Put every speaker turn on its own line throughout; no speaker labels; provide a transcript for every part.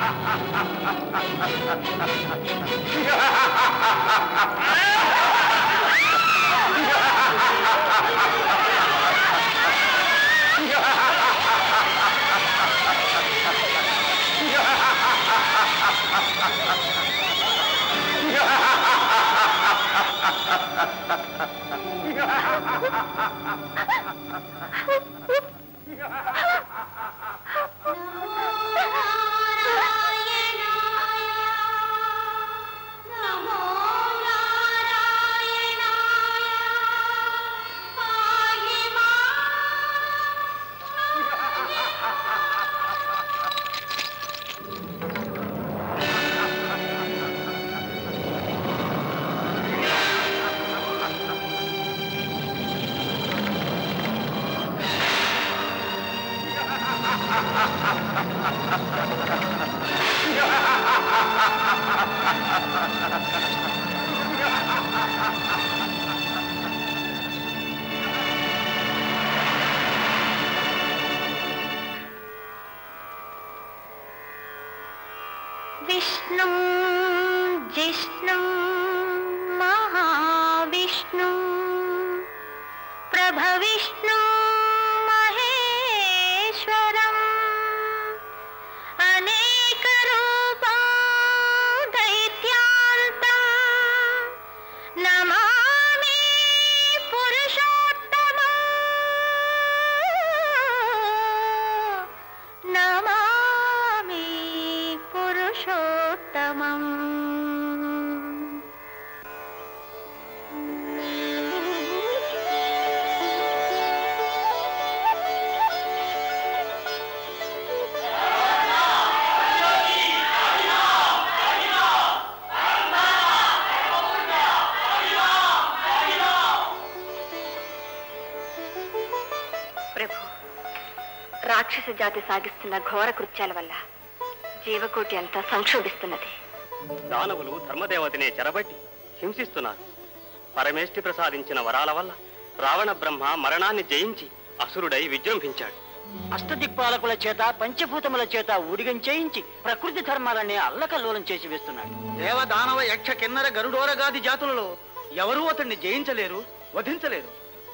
విష్ణుం జిష్ణుం మహావిష్ణుం ప్రభవిష్ణుం మహేశ్వరం అనేకరూపం దైత్యాంతం నమామి పురుషోత్తమం నమామి పురుషోత్తమం ప్రభు రాక్షస జాతి సాగిస్తున్న ఘోర కృత్యాల వల్ల జీవకోటి అంతా సంక్షోభిస్తున్నది
దానవులు ధర్మదేవతనే చెరబట్టి హింసిస్తున్నారు పరమేష్టి ప్రసాదించిన వరాల వల్ల రావణ బ్రహ్మ మరణాన్ని జయించి అసురుడై విజృంభించాడు
అష్టదిక్పాలకుల చేత పంచభూతముల చేత ఊడిగం చేయించి ప్రకృతి ధర్మాలన్నీ అల్లకల్లోలం చేసి వేస్తున్నాడు దేవదానవ యక్ష కిన్నర గరుడోరగాది జాతులలో ఎవరూ అతన్ని జయించలేరు వధించలేరు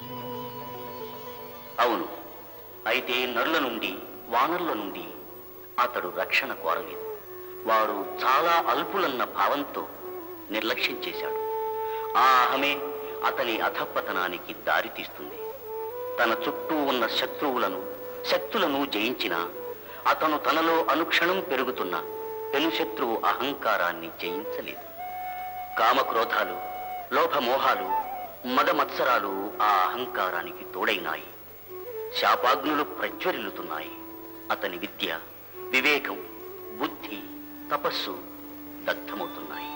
అవును అయితే నరుల నుండి వానరుల నుండి అతడు రక్షణ కోరలేదు వారు చాలా అల్పులన్న భావంతో నిర్లక్ష్యం చేశాడు ఆ అహమే అతని అధపతనానికి దారితీస్తుంది తన చుట్టూ ఉన్న శత్రువులను శక్తులను జయించిన అతను తనలో అనుక్షణం పెరుగుతున్న పెనుశత్రువు అహంకారాన్ని జయించలేదు కామక్రోధాలు లోభమోహాలు మదమత్సరాలు ఆ అహంకారానికి తోడైనాయి శాపాగ్నులు ప్రజ్వరిల్లుతున్నాయి అతని విద్య వివేకం బుద్ధి తపస్సు దగ్ధమవుతున్నాయి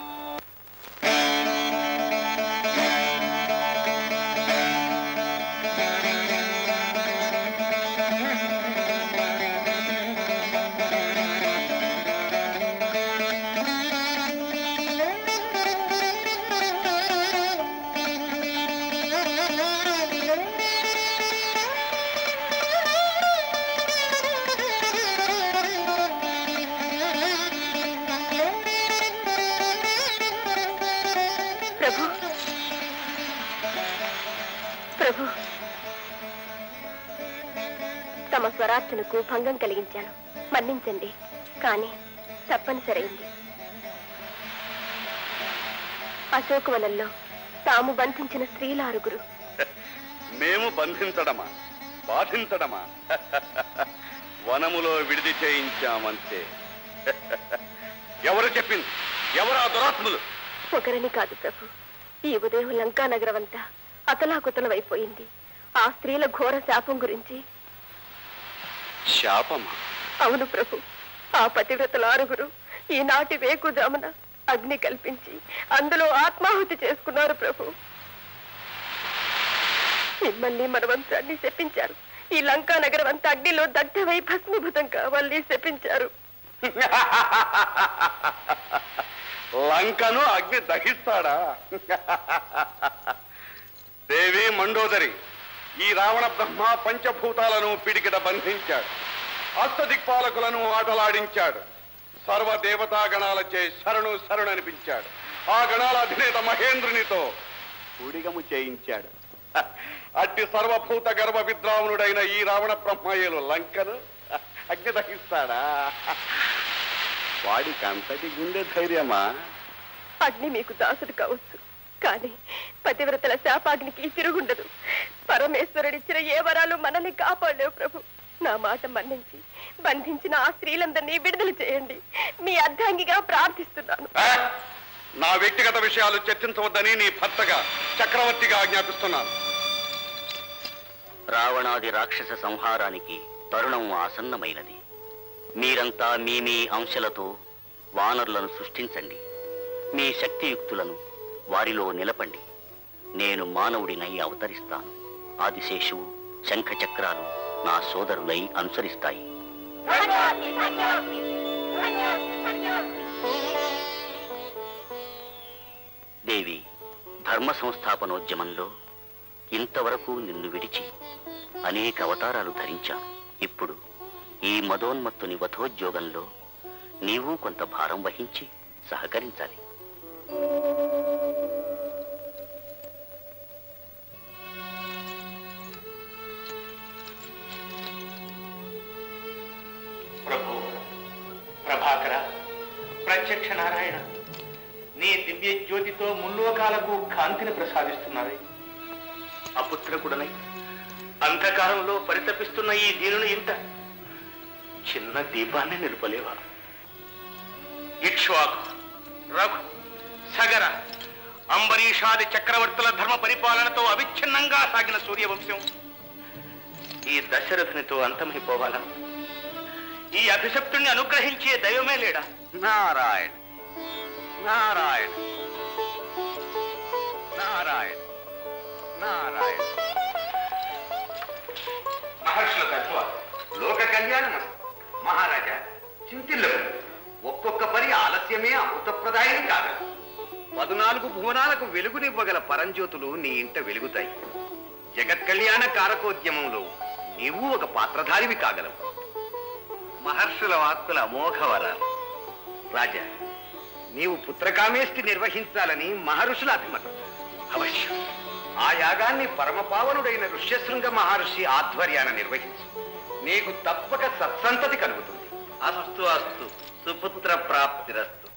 ప్రభు ప్రభు తమ స్వరార్చనకు భంగం కలిగించాను మన్నించండి కానీ తప్పనిసరైంది అశోకవనంలో తాము బంధించిన స్త్రీల ఆరుగురు
మేము బంధించడమా బాధించడమా వనములో విడిది చేయించామంతే ఎవరు చెప్పింది ఎవరు ఆ దురాత్ములు
ఒకరని కాదు ప్రభు ఈ ఉదయం లంకా నగరం అంతా అతలాకుతలమైపోయింది ఆ స్త్రీల ఘోర శాపం గురించి
శాపమా
అవును ప్రభు ఆ పతివ్రతల ఆరుగురు ఈనాటి వేకుజామున అగ్ని కల్పించి అందులో ఆత్మాహుతి చేసుకున్నారు ప్రభు మిమ్మల్ని మన వంశాన్ని శపించారు ఈ లంకా నగరం అంతా అగ్నిలో దగ్ధమై భస్మీభూతం కావాలని శపించారు
లంకను అగ్ని దహిస్తాడా దేవి మండోదరి ఈ రావణ బ్రహ్మ పంచభూతాలను పిడికిట బంధించాడు అష్టదిక్పాలకులను ఆటలాడించాడు సర్వ దేవతా గణాలచే శరణు శరణు అనిపించాడు ఆ గణాల అధినేత మహేంద్రునితో ఊడిగము చేయించాడు హ, అట్టి సర్వభూత గర్భ విద్రావణుడైన ఈ రావణ బ్రహ్మయ్యలు లంకను అగ్ని దహిస్తాడా వాడికి అంతటి గుండె ధైర్యమా
అగ్ని మీకు దాసుడు కావచ్చు కానీ పతివ్రతల శాపాగ్నికి తిరుగుండదు పరమేశ్వరుడిచ్చిన ఏ వరాలు మనల్ని కాపాడలేవు ప్రభు నా మాట మన్నించి బంధించిన ఆ స్త్రీలందరినీ విడుదల చేయండి మీ అర్ధాంగిగా ప్రార్థిస్తున్నాను
ఆ? నా వ్యక్తిగత విషయాలు చర్చించవద్దని నీ భర్తగా చక్రవర్తిగా ఆజ్ఞాపిస్తున్నాను
రావణాది రాక్షస సంహారానికి తరుణం ఆసన్నమైనది మీరంతా మీ మీ అంశలతో వానరులను సృష్టించండి మీ శక్తియుక్తులను వారిలో నిలపండి నేను మానవుడినై అవతరిస్తాను ఆదిశేషువు శంఖచక్రాలు నా సోదరులై అనుసరిస్తాయి దేవి ధర్మ సంస్థాపనోద్యమంలో ఇంతవరకు నిన్ను విడిచి అనేక అవతారాలు ధరించాను ఇప్పుడు ఈ మదోన్మత్తుని వధోద్యోగంలో నీవు కొంత భారం వహించి సహకరించాలి
ప్రభు ప్రభాకర ప్రత్యక్ష నారాయణ నీ దివ్య జ్యోతితో ముల్లోకాలకు కాంతిని ప్రసాదిస్తున్నది అపుత్రకుడనై అంధకారంలో పరితపిస్తున్న ఈ దీనుని ఇంట చిన్న దీపాన్ని నిలుపలేవా ఇక్ష్వాకు రఘు సగర అంబరీషాది చక్రవర్తుల ధర్మ పరిపాలనతో అవిచ్ఛిన్నంగా సాగిన సూర్యవంశం ఈ దశరథునితో అంతమైపోవాలా ఈ అభిషప్తుణ్ణి అనుగ్రహించే దైవమే లేడా
నారాయణ నారాయణ నారాయణ నారాయణ
మహర్షుల తత్వ లోక కళ్యాణం మహారాజా చింతిల్లకు ఒక్కొక్క పని ఆలస్యమే అమృతప్రదాయం కాదు పద్నాలుగు భువనాలకు వెలుగునివ్వగల పరంజ్యోతులు నీ ఇంట వెలుగుతాయి జగత్ కళ్యాణ కారకోద్యమంలో నీవు ఒక పాత్రధారివి కాగలవు మహర్షుల వాక్కుల అమోఘ వరాలు రాజా నీవు పుత్రకామేష్టి నిర్వహించాలని మహర్షుల అభిమతం అవశ్యం ఆ యాగాన్ని పరమపావనుడైన ఋష్యశృంగ మహర్షి ఆధ్వర్యాన నిర్వహించు నీకు తప్పక సత్సంతతి కలుగుతుంది అస్తు అస్తు సుపుత్ర ప్రాప్తిరస్తు